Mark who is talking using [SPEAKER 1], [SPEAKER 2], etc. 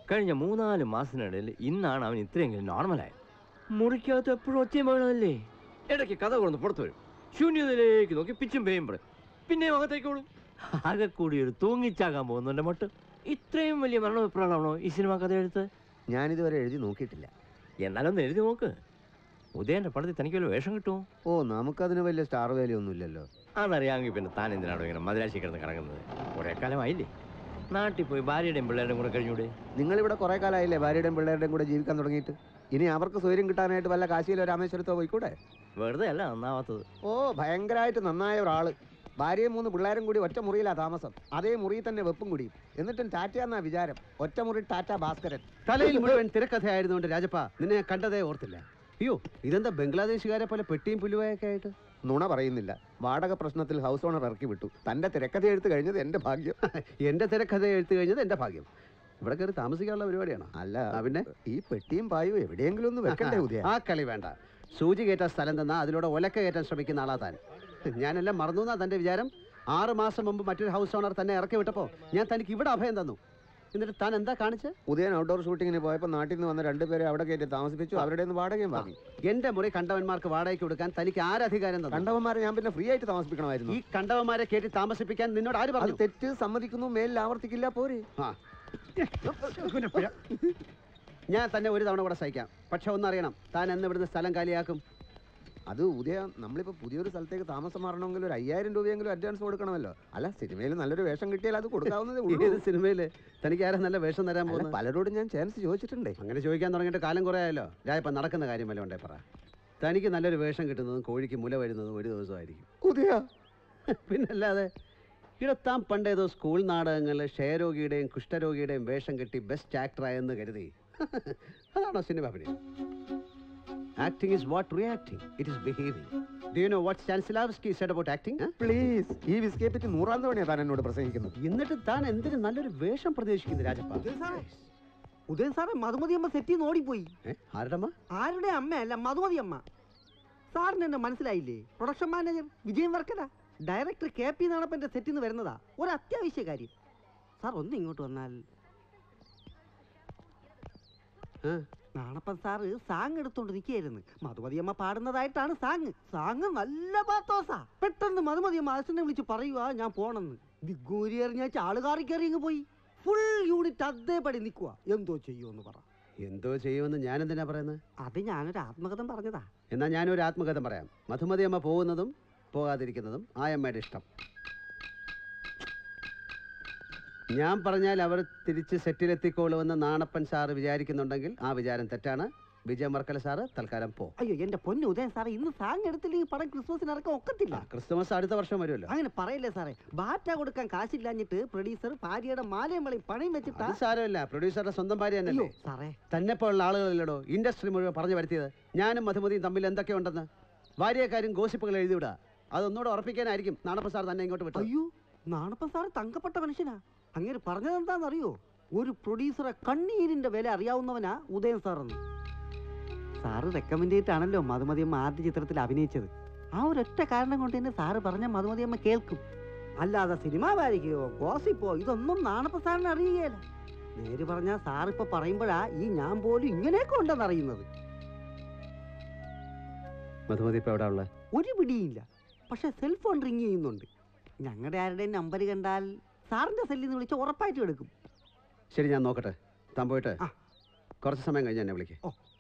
[SPEAKER 1] കഴിഞ്ഞ മൂന്നാല് മാസത്തിനിടയിൽ ഇന്നാണ് അവൻ ഇത്രയെങ്കിലും നോർമലായത് മുറിക്കകത്ത് എപ്പോഴും ഒച്ചയും വേണമല്ലേ ഇടയ്ക്ക് കഥ കൊണ്ടു പുറത്തു വരും ശൂന്യതയിലേക്ക് നോക്കി പിച്ചും പേയും പറയും പിന്നെയും അകത്തേക്കോളും ആകെ കൂടി ഒരു തൂങ്ങിച്ചാകാൻ പോകുന്നുണ്ട് മട്ട് ഇത്രയും വലിയ മരണവിപ്രാളാണോ ഈ സിനിമ കഥ എടുത്ത്
[SPEAKER 2] ഞാനിതുവരെ എഴുതി നോക്കിയിട്ടില്ല
[SPEAKER 1] എന്നാലൊന്ന് എഴുതി നോക്ക് ഉദയന്റെ പടത്തിൽ തനിക്ക് വല്ല വേഷം കിട്ടുമോ
[SPEAKER 2] ഓ നമുക്കതിന് വലിയ സ്റ്റാർ വാല്യൂ ഒന്നും ഇല്ലല്ലോ
[SPEAKER 1] അതറിയാമെങ്കിൽ പിന്നെ താൻ എന്തിനാണോ ഇങ്ങനെ മദ്രാശി കിടന്ന് കിടക്കുന്നത് കുറേ കാലമായില്ലേ നാട്ടിൽ പോയി ഭാര്യയുടെയും പിള്ളേരുടെയും കൂടെ കഴിഞ്ഞൂടെ
[SPEAKER 2] നിങ്ങളിവിടെ കുറെ കാലമായില്ലേ ഭാര്യയുടെയും പിള്ളേരുടെയും കൂടെ ജീവിക്കാൻ തുടങ്ങിയിട്ട് ഇനി അവർക്ക് സൗകര്യം കിട്ടാനായിട്ട് വല്ല കാശിയിലോ രാമേശ്വരത്തോ പോയിക്കൂടെ
[SPEAKER 1] വെറുതെ അല്ല നന്നാവാത്തത്
[SPEAKER 2] ഓ ഭയങ്കരമായിട്ട് നന്നായ ഒരാള് ഭാര്യയും മൂന്ന് പിള്ളേരും കൂടി ഒറ്റ മുറിയിലാ താമസം അതേ മുറിയിൽ തന്നെ വെപ്പും കുടിയും എന്നിട്ടും ടാറ്റ എന്നാ വിചാരം ഒറ്റ മുറി ടാറ്റ ഭാസ്കരൻ
[SPEAKER 3] തലയിൽ മുഴുവൻ തിരക്കഥയായിരുന്നുകൊണ്ട് രാജപ്പ നിന്നെ ഞാൻ കണ്ടതേ ഓർത്തില്ല അയ്യോ ഇതെന്താ ബംഗ്ലാദേശുകാരെ പോലെ പെട്ടിയും പുല്ലുവായൊക്കെ ആയിട്ട്
[SPEAKER 2] നുണ പറയുന്നില്ല വാടക പ്രശ്നത്തിൽ ഹൗസ് ഓണർ ഇറക്കി വിട്ടു തന്റെ തിരക്കഥ എഴുത്ത് കഴിഞ്ഞത് എന്റെ ഭാഗ്യം
[SPEAKER 3] എന്റെ തിരക്കഥ എഴുത്തു കഴിഞ്ഞത് എന്റെ ഭാഗ്യം ഇവിടെ കയറി താമസിക്കാനുള്ള പരിപാടിയാണോ
[SPEAKER 2] അല്ല
[SPEAKER 3] ആ, പിന്നെ
[SPEAKER 2] ഈ പെട്ടിയും പായും എവിടെയെങ്കിലും ഒന്ന് വെക്കണ്ടേ ഉദയ
[SPEAKER 3] ആ കളി വേണ്ട സൂചി കയറ്റാൻ സ്ഥലം തന്നാ അതിലൂടെ ഒലക്ക കയറ്റാൻ ശ്രമിക്കുന്ന ആളാ താൻ ഞാനെല്ലാം മറന്നു എന്നാ തന്റെ വിചാരം ആറ് മാസം മുമ്പ് മറ്റൊരു ഹൗസ് ഓണർ തന്നെ ഇറക്കി വിട്ടപ്പോ ഞാൻ തനിക്ക് ഇവിടെ അഭയം തന്നു എന്നിട്ട് താൻ എന്താ കാണിച്ച്
[SPEAKER 2] ഉദയൻ ഔട്ട്ഡോർ ഷൂട്ടിങ്ങിന് പോയപ്പോൾ നാട്ടിൽ നിന്ന് വന്ന രണ്ടുപേരെ അവിടെ കയറ്റി താമസിപ്പിച്ചു അവരുടെ നിന്ന് വാടകയും വാങ്ങി
[SPEAKER 3] എന്റെ മുറി കണ്ടവന്മാർക്ക് വാടകയ്ക്ക് കൊടുക്കാൻ തനിക്ക് ആരധികാരം തന്നു
[SPEAKER 2] കണ്ടവന്മാരെ ഞാൻ പിന്നെ ഫ്രീ ആയിട്ട് താമസിപ്പിക്കണമായിരുന്നു
[SPEAKER 3] ഈ കണ്ടവന്മാരെ കയറ്റി താമസിപ്പിക്കാൻ നിന്നോട് ആര്
[SPEAKER 2] അത്
[SPEAKER 3] പറഞ്ഞു
[SPEAKER 2] തെറ്റ് സമ്മതിക്കുന്നു മേലിൽ ആവർത്തിക്കില്ല പോരെ
[SPEAKER 3] ആ. ഞാൻ തന്നെ ഒരു തവണ കൂടെ സഹിക്കാം പക്ഷെ ഒന്നറിയണം താൻ എന്ന് ഇവിടുന്ന് സ്ഥലം കാലിയാക്കും
[SPEAKER 2] അത് ഉദയ നമ്മളിപ്പോ പുതിയൊരു സ്ഥലത്തേക്ക് താമസം മാറണമെങ്കിൽ ഒരു അയ്യായിരം രൂപയെങ്കിലും അഡ്വാൻസ് കൊടുക്കണമല്ലോ അല്ല സിനിമയിൽ നല്ലൊരു വേഷം കിട്ടിയാൽ അത് കൊടുക്കാവുന്നതേ ഉള്ളൂ
[SPEAKER 3] ഏത് സിനിമയില് തനിക്ക് ആരും നല്ല വേഷം തരാൻ
[SPEAKER 2] അല്ല,
[SPEAKER 3] പോകുന്നത്
[SPEAKER 2] പലരോടും ഞാൻ ചാൻസ് ചോദിച്ചിട്ടുണ്ടേ
[SPEAKER 3] അങ്ങനെ ചോദിക്കാൻ തുടങ്ങിയിട്ട് കാലം കുറേ ആയല്ലോ രായപ്പം നടക്കുന്ന കാര്യമല്ല ഉണ്ടേ പറ തനിക്ക് നല്ലൊരു വേഷം കിട്ടുന്നതും കോഴിക്ക് മുല വരുന്നതും ഒരു ദിവസമായിരിക്കും
[SPEAKER 2] ഉദയ
[SPEAKER 3] പിന്നല്ലാതെ ഇവിടെ താൻ പണ്ടേതോ സ്കൂൾ നാടകങ്ങളിൽ ക്ഷയരോഗിയുടെയും കുഷ്ഠരോഗിയുടെയും വേഷം കെട്ടി ബെസ്റ്റ് ആക്ടറായെന്ന് കരുതി അതാണോ സിനിമ അഭിനയം acting is what reacting it is behaving do you know what Stanislavski said about acting
[SPEAKER 2] please ഈ ബിസ്കേ പറ്റി നൂറാം തവണയാ താൻ എന്നോട് പ്രസംഗിക്കുന്നത്
[SPEAKER 3] എന്നിട്ട് താൻ എന്തിന് നല്ലൊരു വേഷം പ്രതീക്ഷിക്കുന്നു രാജപ്പ
[SPEAKER 4] ഉദയൻ സാറേ മധുമതി അമ്മ സെറ്റിൽ നിന്ന് ഓടിപ്പോയി
[SPEAKER 3] ഏ? ആരുടമ്മ
[SPEAKER 4] ആരുടെ അമ്മയല്ല മധുമതി അമ്മ സാറിന് എന്നെ മനസ്സിലായില്ലേ production manager Vijayan Varkala director K P നാണപ്പന്റെ സെറ്റിൽ നിന്ന് വരുന്നതാ ഒരു അത്യാവശ്യ കാര്യം സാർ ഒന്ന് ഇങ്ങോട്ട് വന്നാൽ
[SPEAKER 3] ആ,
[SPEAKER 4] നാണപ്പൻ സാറ് സാങ് എടുത്തോണ്ട് നിൽക്കുകയായിരുന്നു മധുമതി അമ്മ പാടുന്നതായിട്ടാണ് സാങ് സാങ് നല്ല പാത്തോസാ പെട്ടെന്ന് മധുമതി അമ്മ അച്ഛനെ വിളിച്ച് പറയുക ഞാൻ പോണെന്ന് ദിഗൂരി എറിഞ്ഞാച്ച ആള് കാറി കയറി ഇങ്ങ് പോയി ഫുൾ യൂണിറ്റ് അതേപടി നിൽക്കുക എന്തോ ചെയ്യുമെന്ന് പറ
[SPEAKER 3] എന്തോ ചെയ്യുമെന്ന് ഞാൻ എന്തിനാ പറയുന്നത്
[SPEAKER 4] അത് ഞാനൊരു ആത്മകഥം പറഞ്ഞതാ
[SPEAKER 3] എന്നാൽ ഞാനൊരു ആത്മകഥം പറയാം മധുമതി അമ്മ പോകുന്നതും പോകാതിരിക്കുന്നതും ആ അമ്മയുടെ ഇഷ്ടം ഞാൻ പറഞ്ഞാൽ അവർ തിരിച്ച് സെറ്റിലെത്തിക്കോളുമെന്ന് നാണപ്പൻ സാറ് വിചാരിക്കുന്നുണ്ടെങ്കിൽ ആ വിചാരം തെറ്റാണ് വിജയ് മർക്കല സാറ് തൽക്കാലം പോ
[SPEAKER 4] അയ്യോ എന്റെ പൊന്നു ഉദയൻ സാറേ ഇന്ന് സാങ് എടുത്തില്ലെങ്കിൽ പടം ക്രിസ്മസിന് ഇറക്കാൻ ഒക്കത്തില്ല
[SPEAKER 3] ആ, ക്രിസ്തുമസ് അടുത്ത വർഷം വരുമല്ലോ
[SPEAKER 4] അങ്ങനെ പറയല്ലേ സാറേ ബാറ്റ കൊടുക്കാൻ കാശില്ലാഞ്ഞിട്ട് പ്രൊഡ്യൂസർ ഭാര്യയുടെ മാലയും വളയും പണയം വെച്ചിട്ടാ
[SPEAKER 3] അത് സാരമില്ല പ്രൊഡ്യൂസറുടെ സ്വന്തം ഭാര്യ
[SPEAKER 4] അയ്യോ
[SPEAKER 3] തന്നെയല്ലേ
[SPEAKER 4] സാറേ
[SPEAKER 3] തന്നെ പോലുള്ള ആളുകളില്ലടോ ഇൻഡസ്ട്രി മുഴുവൻ പറഞ്ഞു വരുത്തിയത് ഞാനും മധുമതിയും തമ്മിൽ എന്തൊക്കെയുണ്ടെന്ന് ഭാര്യക്കാരും ഗോസിപ്പുകൾ എഴുതിവിടുക അതൊന്നുകൂടെ ഉറപ്പിക്കാനായിരിക്കും നാണപ്പൻ സാർ തന്നെ ഇങ്ങോട്ട് വിട്ടത്
[SPEAKER 4] അയ്യോ നാണപ്പൻ സാറ് തങ്കപ്പെട്ട മനുഷ്യനാ അങ്ങനെ പറഞ്ഞത് എന്താണെന്നറിയോ ഒരു പ്രൊഡ്യൂസറെ കണ്ണീരിന്റെ വില അറിയാവുന്നവനാ ഉദയൻ സാറെന്ന് സാറ് റെക്കമെൻഡ് ചെയ്തിട്ടാണല്ലോ മധുമതിയമ്മ ആദ്യ ചിത്രത്തിൽ അഭിനയിച്ചത് ആ ഒരൊറ്റ കാരണം കൊണ്ട് തന്നെ സാറ് പറഞ്ഞ മധുമതിയമ്മ കേൾക്കും അല്ലാതെ സിനിമ വാരികയോ ഗോസിപ്പോ ഇതൊന്നും നാണപ്പൻ സാറിന് അറിയുകയില്ല നേര് പറഞ്ഞാൽ സാറിപ്പോ പറയുമ്പോഴാ ഈ ഞാൻ പോലും ഇങ്ങനെയൊക്കെ ഉണ്ടെന്ന് അറിയുന്നത്
[SPEAKER 3] മധുമതി ഇപ്പൊ എവിടെ ഉള്ള
[SPEAKER 4] ഒരു പിടിയില്ല പക്ഷെ സെൽഫോൺ റിങ് ചെയ്യുന്നുണ്ട് ഞങ്ങളുടെ ആരുടെയും നമ്പർ കണ്ടാൽ സാറിന്റെ സെല്ലിൽ നിന്ന് വിളിച്ച് ഉറപ്പായിട്ടും എടുക്കും
[SPEAKER 3] ശരി ഞാൻ നോക്കട്ടെ താൻ പോയിട്ട്
[SPEAKER 4] ആ.
[SPEAKER 3] കുറച്ച് സമയം കഴിഞ്ഞ് എന്നെ വിളിക്കേ
[SPEAKER 4] ഓ